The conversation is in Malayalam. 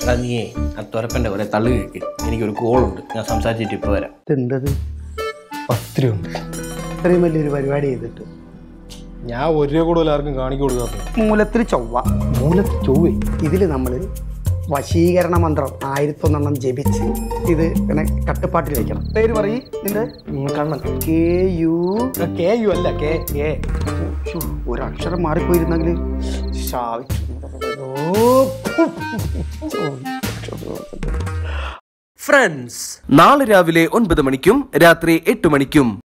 എടാ നീയേ ആ തുരപ്പൻ്റെ കുറെ തള്ളു കഴിക്ക് എനിക്കൊരു കോളുണ്ട് ഞാൻ സംസാരിച്ചിട്ട് ഇപ്പോൾ വരാം ഇതെന്തത് പത്ത് ഉണ്ട് ഇത്രയും വലിയൊരു പരിപാടി ചെയ്തിട്ട് ഞാൻ ഒരു രൂപ കൂടുതൽ ആർക്കും കാണിച്ചു കൊടുക്കാത്ത മൂലത്തിൽ ചൊവ്വ മൂലത്ത് ചൊവ്വേ ഇതിൽ നമ്മൾ വശീകരണ മന്ത്രം ആയിരത്തൊന്നെണ്ണം ജപിച്ച് ഇത് ഇങ്ങനെ കട്ടുപ്പാട്ടിൽ വെക്കണം പേര് പറയ് നിന്റെ Kannan K U K U അല്ല കെ എ ശ്ശോ, ഒരക്ഷരം മാറിപ്പോയിരുന്നെങ്കിൽ ഫ്രണ്ട്സ് നാളെ രാവിലെ ഒൻപത് മണിക്കും രാത്രി എട്ട് മണിക്കും